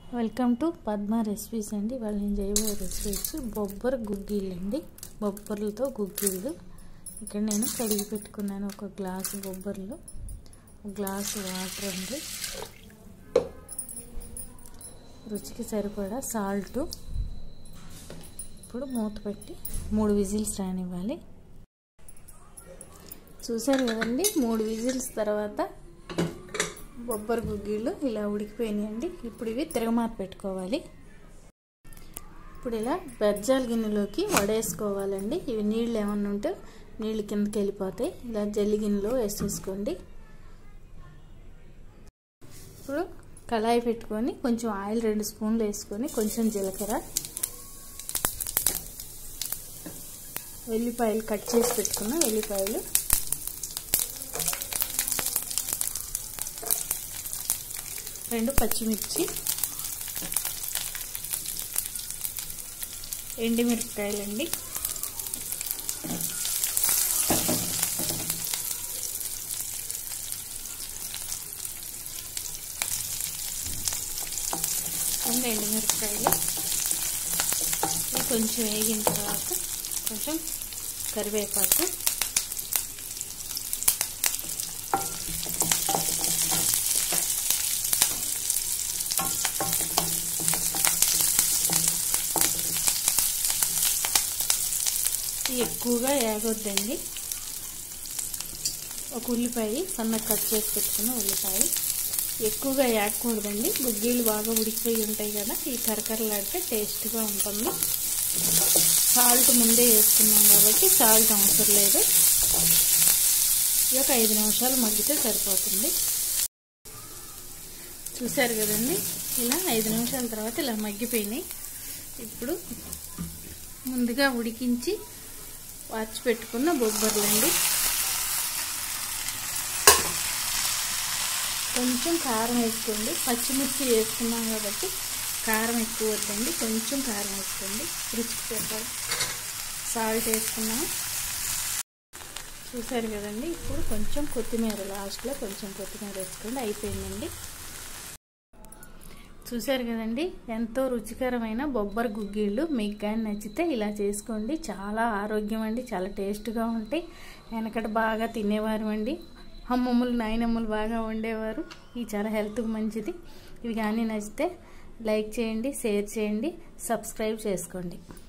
welcome to Padma recipes అండి వాళ్ళు నేను చేయబోయే రెసిపీస్ బొబ్బర గుగ్గిళ్ళు అండి బొబ్బర్లతో గుగ్గిళ్ళు ఇక్కడ నేను కడిగి పెట్టుకున్నాను ఒక గ్లాసు బొబ్బర్లు ఒక గ్లాసు వాటర్ అండి రుచికి సరిపడా సాల్ట్ ఇప్పుడు మూత పెట్టి మూడు విజిల్స్ రానివ్వాలి చూసారు కదండి మూడు విజిల్స్ తర్వాత బొబ్బరి గుగ్గిళ్ళు ఇలా ఉడికిపోయినాయండి ఇప్పుడు ఇవి తిరగమాత పెట్టుకోవాలి ఇప్పుడు ఇలా బెజ్జాల గిన్నెలోకి వడేసుకోవాలండి ఇవి నీళ్ళు ఏమన్నా ఉంటే నీళ్ళు కిందకి వెళ్ళిపోతాయి ఇలా జల్లి గిన్నెలో వేసేసుకోండి ఇప్పుడు కళాయి పెట్టుకొని కొంచెం ఆయిల్ రెండు స్పూన్లు వేసుకొని కొంచెం జీలకర్ర వెల్లిపాయలు కట్ చేసి పెట్టుకున్న వెల్లిపాయలు రెండు పచ్చిమిర్చి ఎండుమిరపకాయలండి రెండు ఎండుమిరపకాయలు ఇవి కొంచెం వేగిన తర్వాత కొంచెం కరివేపాకు ఎక్కువగా ఏగొద్దండి ఒక ఉల్లిపాయ సన్నగా కట్ చేసి పెట్టుకున్న ఉల్లిపాయ ఎక్కువగా ఏగకూడదండి గుగ్గీలు బాగా ఉడికిపోయి ఉంటాయి కదా ఈ కరకరలాడితే టేస్ట్గా ఉంటుంది సాల్ట్ ముందే వేసుకున్నాం కాబట్టి సాల్ట్ అవసరం లేదు ఒక ఐదు నిమిషాలు మగ్గితే సరిపోతుంది చూసారు కదండి ఇలా ఐదు నిమిషాల తర్వాత ఇలా మగ్గిపోయినాయి ఇప్పుడు ముందుగా ఉడికించి వాచి పెట్టుకున్న బొబ్బర్లండి కొంచెం కారం వేసుకోండి పచ్చిమిర్చి వేసుకున్నాం కాబట్టి కారం ఎక్కువ వద్దండి కొంచెం కారం వేసుకోండి రుచికి సరిపడా సాల్ట్ వేసుకున్నాం చూసారు కదండి ఇప్పుడు కొంచెం కొత్తిమీర లాస్ట్లో కొంచెం కొత్తిమీర వేసుకోండి అయిపోయిందండి చూసారు కదండి ఎంతో రుచికరమైన బొబ్బరి గుగ్గిళ్ళు మీకు కానీ నచ్చితే ఇలా చేసుకోండి చాలా ఆరోగ్యం అండి చాలా టేస్ట్గా ఉంటాయి వెనకట బాగా తినేవారు అండి అమ్మమ్మలు నాయనమ్మలు బాగా వండేవారు ఇవి చాలా హెల్త్కి మంచిది ఇవి కానీ నచ్చితే లైక్ చేయండి షేర్ చేయండి సబ్స్క్రైబ్ చేసుకోండి